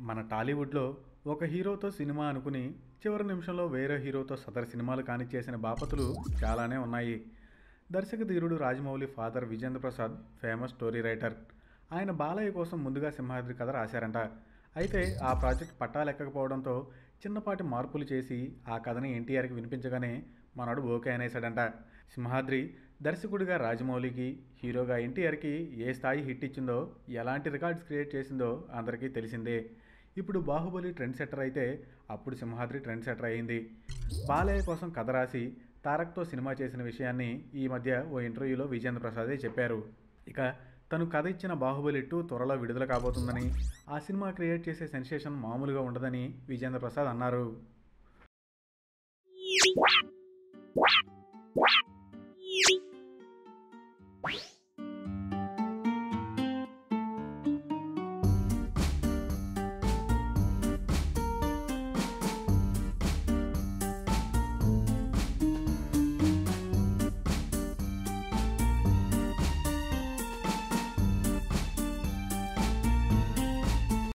మన టాలీవుడ్లో ఒక హీరోతో సినిమా అనుకుని చివరి నిమిషంలో వేరే హీరోతో సదరు సినిమాలు కానిచ్చేసిన బాపతులు చాలానే ఉన్నాయి దర్శక ధీరుడు Rajamouli father Vijendra Prasad famous story writer ఆయన బాలయ్య కోసం ముందుగా సింహాద్రి కథ రాశారంట అయితే ఆ ప్రాజెక్ట్ పట్టాలెక్కకపోవడంతో చిన్నపాటి మార్పులు చేసి ఆ కథని ఎన్టీఆర్కి వినిపించగానే మనోడు ఓకే అనేసాడంట సింహాద్రి దర్శకుడిగా రాజమౌళికి హీరోగా ఎన్టీఆర్కి ఏ స్థాయి హిట్ ఇచ్చిందో ఎలాంటి రికార్డ్స్ క్రియేట్ చేసిందో అందరికీ తెలిసిందే ఇప్పుడు బాహుబలి ట్రెండ్ సెట్టర్ అయితే అప్పుడు సింహాద్రి ట్రెండ్ సెట్టర్ అయింది బాలయ్య కోసం కథ రాసి తారక్తో సినిమా చేసిన విషయాన్ని ఈ మధ్య ఓ ఇంటర్వ్యూలో విజేంద్ర ప్రసాదే చెప్పారు ఇక తను కథ ఇచ్చిన బాహుబలి టూ త్వరలో విడుదల కాబోతుందని ఆ సినిమా క్రియేట్ చేసే సెన్సేషన్ మామూలుగా ఉండదని విజేంద్ర ప్రసాద్ అన్నారు